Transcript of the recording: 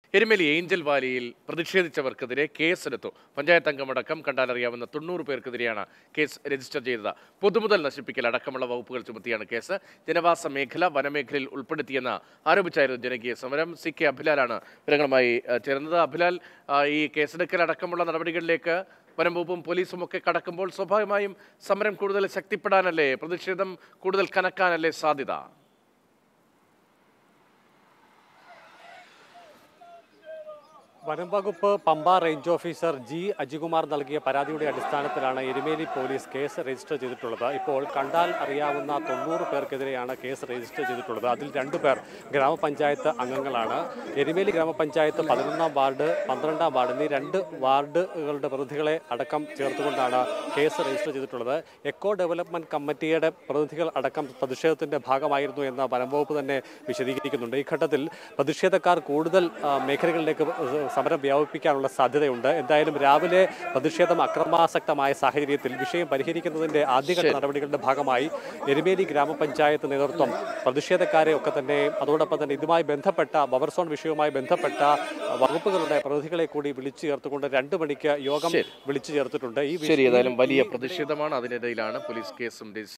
Erumeli Angel വാലിയിൽ പ്രതിഷേധിച്ചവർക്കെതിരെ കേസെടുത്തു പഞ്ചായത്ത് അംഗമടക്കം കണ്ടാലറിയാവുന്ന തൊണ്ണൂറ് പേർക്കെതിരെയാണ് case register ചെയ്തത് പൊതുമുതൽ നശിപ്പിക്കൽ അടക്കമുള്ള വകുപ്പുകൾ ചുമത്തിയാണ് കേസ് ജനവാസ മേഖല വനമേഖലയിൽ ഉൾപ്പെടുത്തിയെന്ന് ആരോപിച്ചായിരുന്നു ജനകീയ സമരം സി കെ അഭിലാലാണ് വിവരങ്ങളുമായി ഏഹ്, ചേർന്നത് അഭിലാൽ ആ, ഈ കേസെടുക്കൽ അടക്കമുള്ള നടപടികളിലേക്ക് വനം വകുപ്പും പോലീസും ഒക്കെ കടക്കുമ്പോൾ സ്വാഭാവികമായും സമരം കൂടുതൽ ശക്തിപ്പെടാനല്ലേ പ്രതിഷേധം കൂടുതൽ കനക്കാനല്ലേ സാധ്യത വനം വകുപ്പ് Pamba range officer G Ajikumar നൽകിയ പരാതിയുടെ അടിസ്ഥാനത്തിലാണ് എരുമേലി പോലീസ് കേസ് രജിസ്റ്റർ ചെയ്തിട്ടുള്ളത് ഇപ്പോൾ കണ്ടാൽ അറിയാവുന്ന തൊണ്ണൂറ് പേർക്കെതിരെയാണ് കേസ് രജിസ്റ്റർ ചെയ്തിട്ടുള്ളത് അതിൽ രണ്ടു പേർ ഗ്രാമപഞ്ചായത്ത് അംഗങ്ങളാണ് എരുമേലി ഗ്രാമപഞ്ചായത്ത് പതിനൊന്നാം വാർഡ് പന്ത്രണ്ടാം വാർഡ് എന്നീ രണ്ട് വാർഡുകളുടെ പ്രതിനിധികളെ അടക്കം ചേർത്തുകൊണ്ടാണ് കേസ് രജിസ്റ്റർ ചെയ്തിട്ടുള്ളത് എക്കോ ഡെവലപ്മെന്റ് കമ്മിറ്റിയുടെ പ്രതിനിധികൾ അടക്കം പ്രതിഷേധത്തിന്റെ ഭാഗമായിരുന്നു എന്ന് വനം വകുപ്പ് തന്നെ വിശദീകരിക്കുന്നുണ്ട് ഈ ഘട്ടത്തിൽ പ്രതിഷേധക്കാർ കൂടുതൽ ആ, മേഖലകളിലേക്ക് സമരം വ്യാപിപ്പിക്കാനുള്ള സാധ്യതയുണ്ട് എന്തായാലും രാവിലെ പ്രതിഷേധം അക്രമാസക്തമായ സാഹചര്യത്തിൽ വിഷയം പരിഹരിക്കുന്നതിന്റെ ആദ്യഘട്ട നടപടികളുടെ ഭാഗമായി എരുമേലി ഗ്രാമപഞ്ചായത്ത് നേതൃത്വം പ്രതിഷേധക്കാരെ ഒക്കെ തന്നെ അതോടൊപ്പം തന്നെ ഇതുമായി ബന്ധപ്പെട്ട ബഫർ സോൺ വിഷയവുമായി ബന്ധപ്പെട്ട വകുപ്പുകളുടെ പ്രതിനിധികളെ കൂടി വിളിച്ചു ചേർത്തുകൊണ്ട് രണ്ട് മണിക്ക് യോഗം ശരി. വിളിച്ചു ചേർത്തിട്ടുണ്ട് ഈ ശരി വിഷയം- ഏതായാലും വലിയ ഈ- പ്രതിഷേധമാണ് അതിനിടയിലാണ് പോലീസ് കേസും രജിസ്റ്റർ